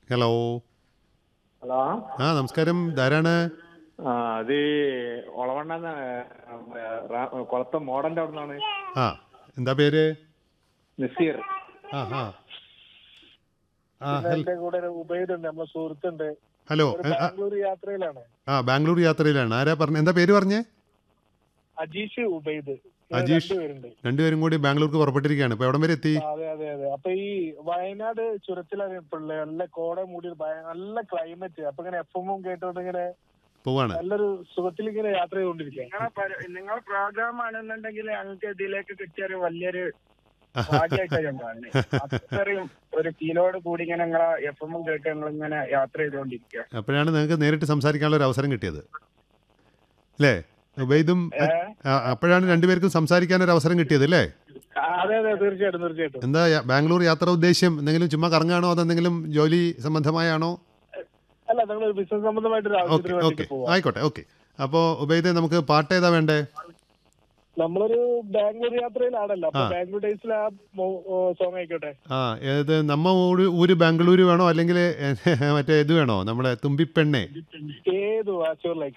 Hello hello ആ നമസ്കാരം ധാരാണ് ആ അത് ഒളവണ്ണ കൊളത്തെ മോഡന്റെ അവിടെ നിന്നാണ് ആ എന്താ പേര് നസീർ ആ ആ ആ ഹൽ- എന്റെ കൂടെ ഒരു ഉബൈദുണ്ട് നമ്മളെ സുഹൃത്തുണ്ട് ഹലോ ഒരു എ, ആ, ബാംഗ്ലൂർ യാത്രയിലാണ് ആ ബാംഗ്ലൂർ യാത്രയിലാണ് ആരാ പറഞ്ഞ എന്താ പേര് പറഞ്ഞേ അജീഷ് ഉബൈദ് ഇവര് അജീഷ്. രണ്ടുപേരുണ്ട് രണ്ടുപേരും കൂടി ബാംഗ്ലൂർക്ക് പുറപ്പെട്ടിരിക്കുകയാണ് ഇപ്പൊ എവിടം വരെ എത്തി ആ, അതെ അതെ അതെ അപ്പൊ ഈ വയനാട് ചുരത്തിലാണ് ഇപ്പോഴുള്ളത് നല്ല കോട മൂടി ഭയ- നല്ല ക്ലൈമറ്റ് അപ്പൊ ഇങ്ങനെ എഫ് എമ്മും കേട്ടോണ്ട് ഇങ്ങനെ പോവാണ് നല്ലൊരു സുഖത്തിൽ ഇങ്ങനെ യാത്ര ചെയ്തുകൊണ്ടിരിക്കുക നിങ്ങളെ പരി- നിങ്ങളെ പ്രോഗ്രാം ആണെന്നുണ്ടെങ്കിൽ ഞങ്ങൾക്ക് ഇതിലേക്ക് കിട്ടിയ ഒരു വലിയൊരു ഭാഗ്യമായിട്ടാണ് ഞാൻ കാണുന്നത് അത്രയും ഒരു കിലോട് കൂടി ഇങ്ങനെ നിങ്ങളെ എഫ് എമ്മും കേട്ട് ഞങ്ങൾ ഇങ്ങനെ യാത്ര ചെയ്തുകൊണ്ടിരിക്കുക അപ്പോഴാണ് നിങ്ങൾക്ക് നേരിട്ട് സംസാരിക്കാനുള്ള ഒരു അവസരം കിട്ടിയത് അല്ലേ ഉബൈദും ആ, അപ്പോഴാണ് രണ്ടുപേർക്കും സംസാരിക്കാൻ ഒരു അവസരം കിട്ടിയത് അല്ലേ അതെ അതെ തീർച്ചയായിട്ടും തീർച്ചയായിട്ടും എന്താ യ- ബാംഗ്ലൂർ യാത്ര ഉദ്ദേശ്യം എന്തെങ്കിലും ചുമ്മാ കറങ്ങാണോ അതെന്തെങ്കിലും ജോലി സംബന്ധമായാണോ അല്ല നിങ്ങൾ ബിസിനസ് സംബന്ധമായിട്ട് ഒരു ഓക്കെ ആവശ്യത്തിന് ഓക്കെ വേണ്ടിട്ട് പോവാം ആയിക്കോട്ടെ ഓക്കെ അപ്പോൾ ഉബൈദ് നമുക്ക് പാട്ട് ഏതാ വേണ്ടേ നമ്മളൊരു ബാംഗ്ലൂർ യാത്രയിലാണല്ലോ അപ്പൊ ആ. ബാംഗ്ലൂർ ഡേയ്സിൽ ആ സോങ് ആയിക്കോട്ടെ ആ ഏത് നമ്മ ഊര് ഊര് ബാംഗ്ലൂര് വേണോ അല്ലെങ്കിൽ മറ്റേ ഇത് വേണോ നമ്മുടെ തുമ്പിപ്പെണ്ണെ ഏത് വാച്ചുകളിലേക്ക്